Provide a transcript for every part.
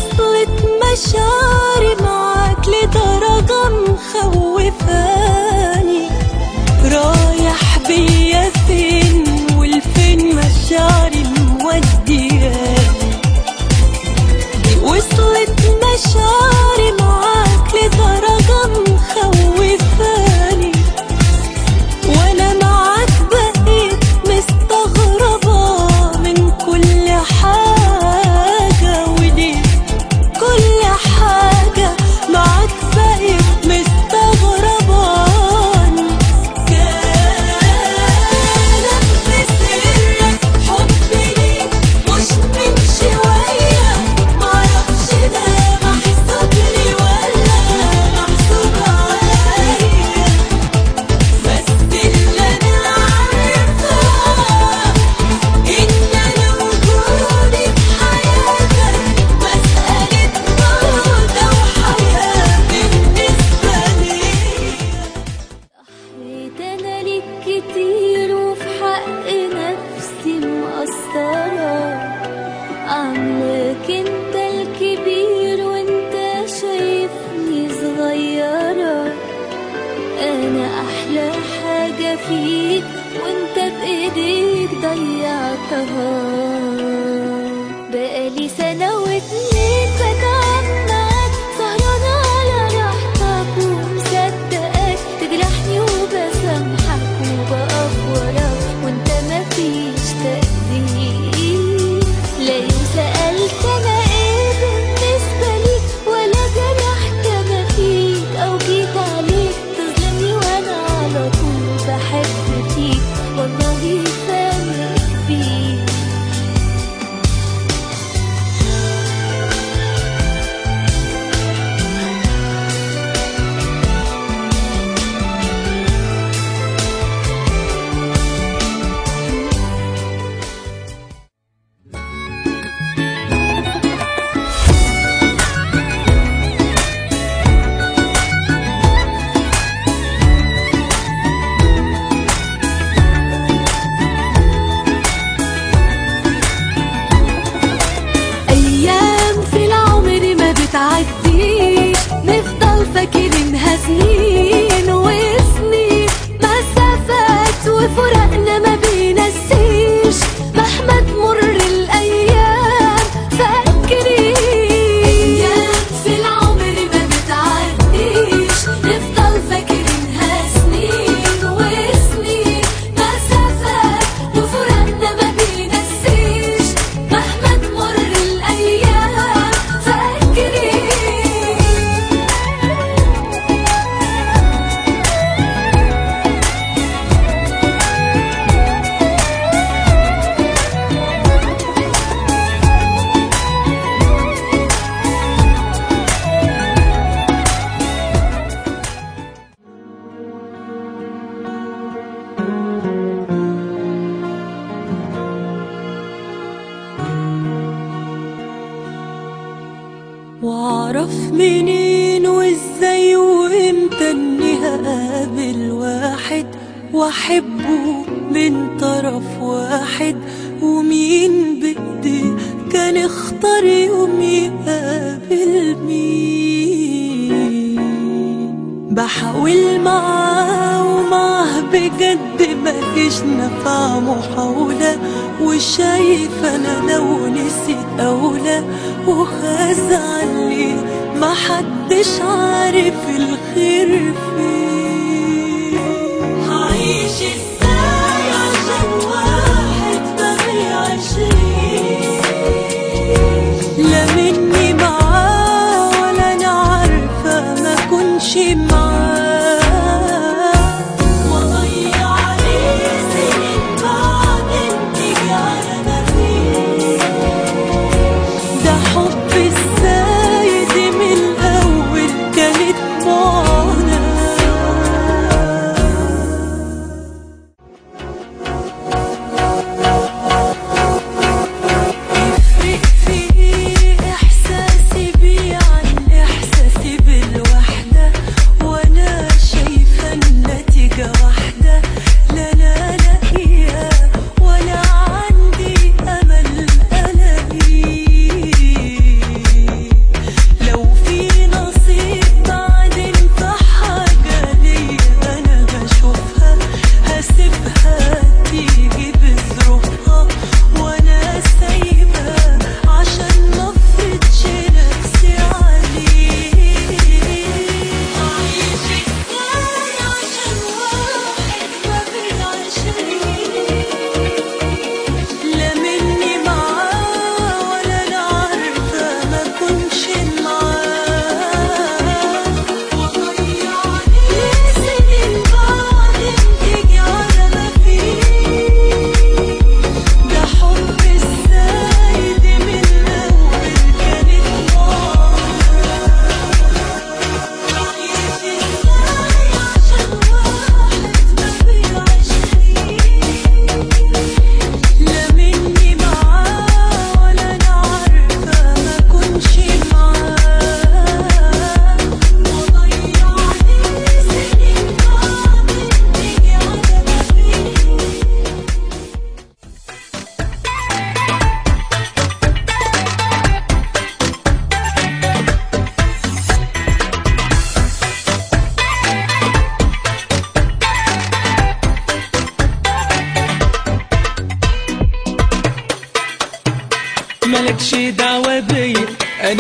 وصلت مشاعري معاك لدرجة مخوفاني رايح بيا فين والفين مشاعري مودياني وصلت مشاعري معاك لدرجة مخوفاني وانا معاك بقيت مستغربة من كل حاجة وليه كل حاجة معاك بقيت مستغرباني كلام في سرك حبي ليك مش من شوية معرفش ده محسوب لي ولا محسوب عليا بس اللي انا عارفاه ان انا وجودي في حياتك مسألة موت او حياة بالنسبة لي حيت انا ليك كتير وفي حق نفسي مقصرة عاملاك انت الكبير وانت شايفني صغيرة انا احلى حاجة فيك وانت بايديك ضيعتها بقالي سنة واتنين بتعب معاك سهرانة على راحتك ومصدقك تجرحني وبسامحك وبقف وراك وانت مفيش تقدير لا يوم سألت انا ايه بالنسبة ليك ولا جرحت ما فيك او جيت عليك تظلمني وانا على طول بحب فيك والله فارق بيك أيام في العمر ما بتعديش نفضل فاكرينها سنين وسنين مسافات وفراقنا ما بينسيش مهما تمر الأيام فاكرين أيام في العمر ما بتعديش نفضل فاكرينها سنين وسنين مسافات وفراقنا ما بينسيش مهما تمر الأيام فاكرين واعرف منين وازاي وامتى اني هقابل واحد واحبه من طرف واحد ومين بايديه كان اختار يوم يقابل مين بحاول معاه ومعاه بجد مفيش نفع محاولة وشايف انا لو نسيت اولى وهزعل ليه محدش عارف الخير فين هعيش ازاي عشان واحد ما بيعيشنيش لا مني معاه ولا انا عارفه ما كنش معاه واضيع عليه سنين بعد انتي على ما فيه ده حب ازاي دي من الاول كانت معاناه يفرق في ايه احساسي بيه عن احساسي بالوحده وانا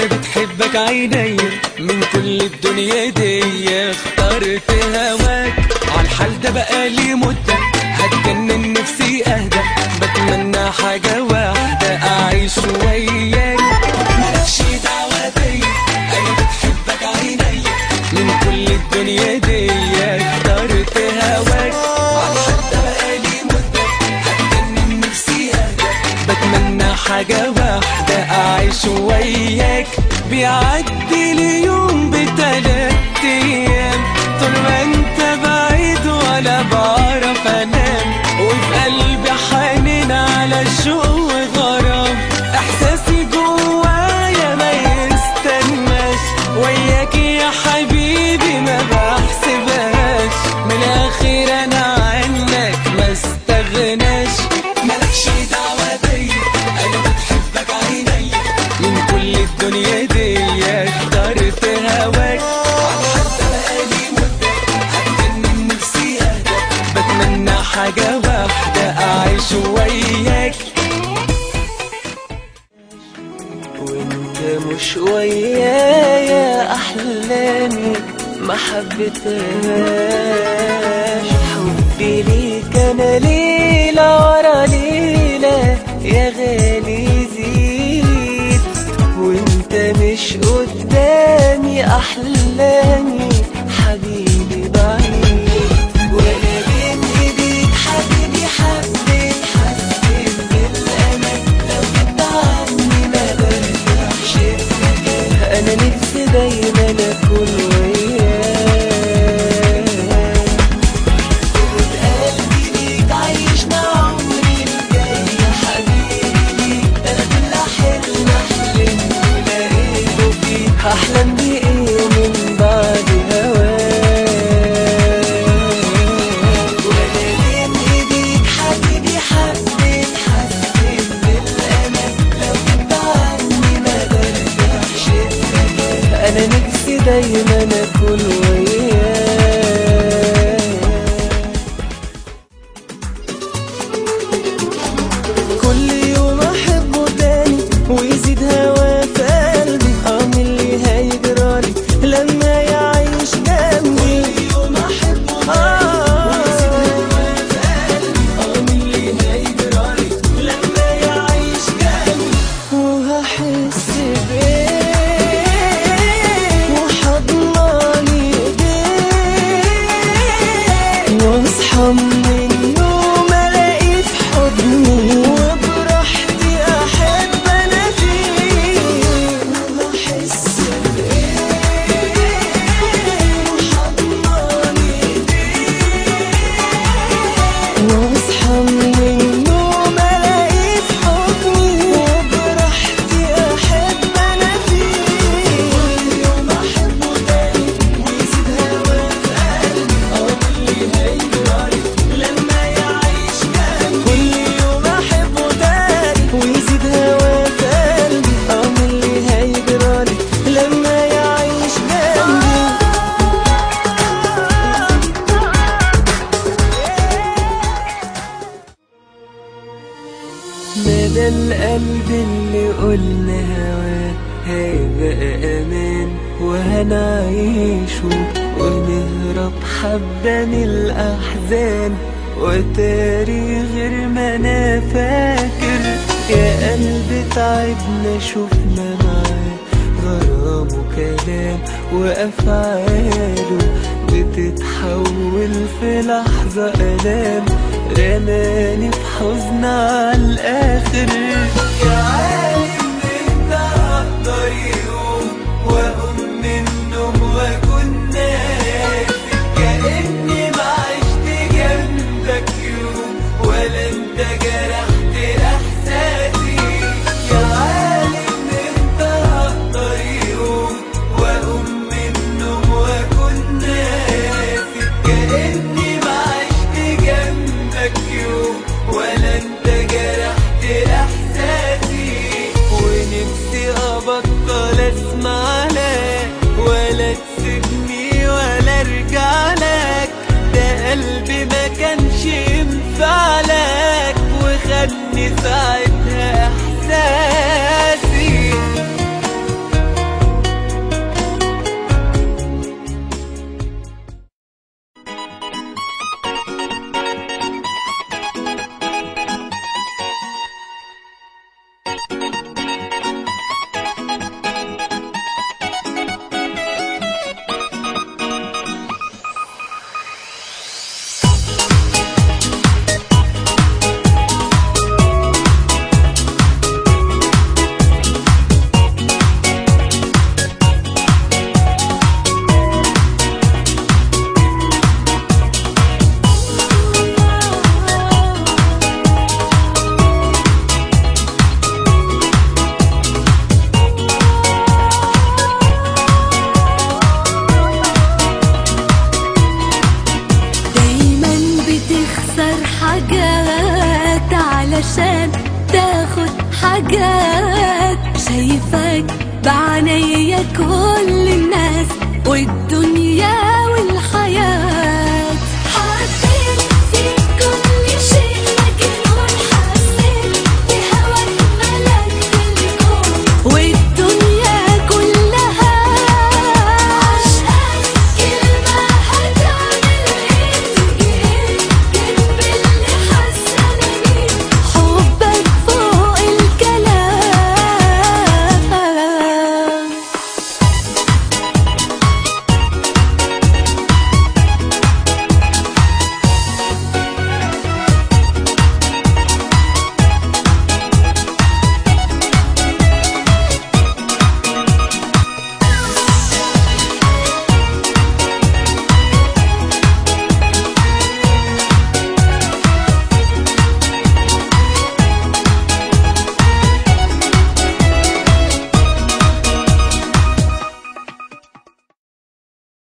انا بتحبك عيني من كل الدنيا دي اخترت هواك عالحال ده بقالي مدة هتجنن نفسي اهدى بتمنى حاجة واحدة اعيش وياك مالكش دعوة بيا انا بتحبك عيني من كل الدنيا دي اخترت هواك عالحال ده بقالي مدة هتجنن نفسي اهدى بتمنى حاجة واحدة أعيش وياك بيعدي لي يوم بتلات أيام طول ما أنت بعيد ولا بعرف أنام وفي قلبي حنين على شوق وغرام إحساسي جوايا ما يستناش وياك يا حبيبي ما بحسبهاش من الآخر أنا عنك ما استغناش مالكش دعوة بيا أنا بتحبك عيني من كل الدنيا دي اخترت هواك على حتى بقالي مدة هتجنن نفسي أهدى بتمنى حاجة واحدة أعيش وياك وانت مش ويايا احلامي ما حبيتهاش حبي ليك انا ليلة ورا ليلة يا غالي زيد وانت مش قدامي احلامي حبيبي بعيد وانا بين ايديك حبيبي حبيت حسيت بالامل لو غبت عني ما برتاحش انا نفسي دايما اكون وياك خد قلبي ليك عايشنا عمري الجاي يا حبيبي انا كل حلم حلمت ولقيته فيك احلم بايه من بعد هواك وانا بين ايديك حبيبي حبيت حسيت بالامل لو كنت عني ما برتاحش انا نفسي دايما اكون وياك كل يوم احبه تاني ويزيد هوا في قلبي اه اللي هيجرالي لما يعيش جنبي كل يوم احبه تاني ويزيد هوا في قلبي اه اللي هيجرالي لما يعيش جنبي وهحس بايه وحضناني ايديه واصحى من النوم الاقي في حضني وبراحتي احب انا فيه واحس بايه وحضناني ايديه واصحى من النوم الاقي في حضني وبراحتي احب انا فيه كل يوم احبه تاني ويزيد هوا في قلبي اه اللي هيجرالي لما يعيش جنبي كل يوم احبه تاني ويزيد هوا في قلبي اه اللي هيجرالي لما يعيش مدى القلب اللي قلنا هواه هيبقى امان وهنعيشه ونهرب حبة من الاحزان وتاري غير ما انا فاكر يا قلب تعبنا شفنا معاه غرام وكلام وافعاله بتتحول في لحظة الام رماني في حزن على الاخر يا عالم انت هقدر يوم واقوم من النوم واكون ناسي كاني ما عشت جنبك يوم ولا انت جرحت احساسي يا عالم انت هقدر يوم واقوم من النوم واكون ناسي كاني ما عشت جنبك يوم ولا انت جرحت احساسي ونفسي ابطل اسمع لك ولا تسيبني ولا ارجع لك ده قلبي ما كانش ينفع لك وخدني ساعتها احساسي حاجات شايفك بعينيا كل الناس والدنيا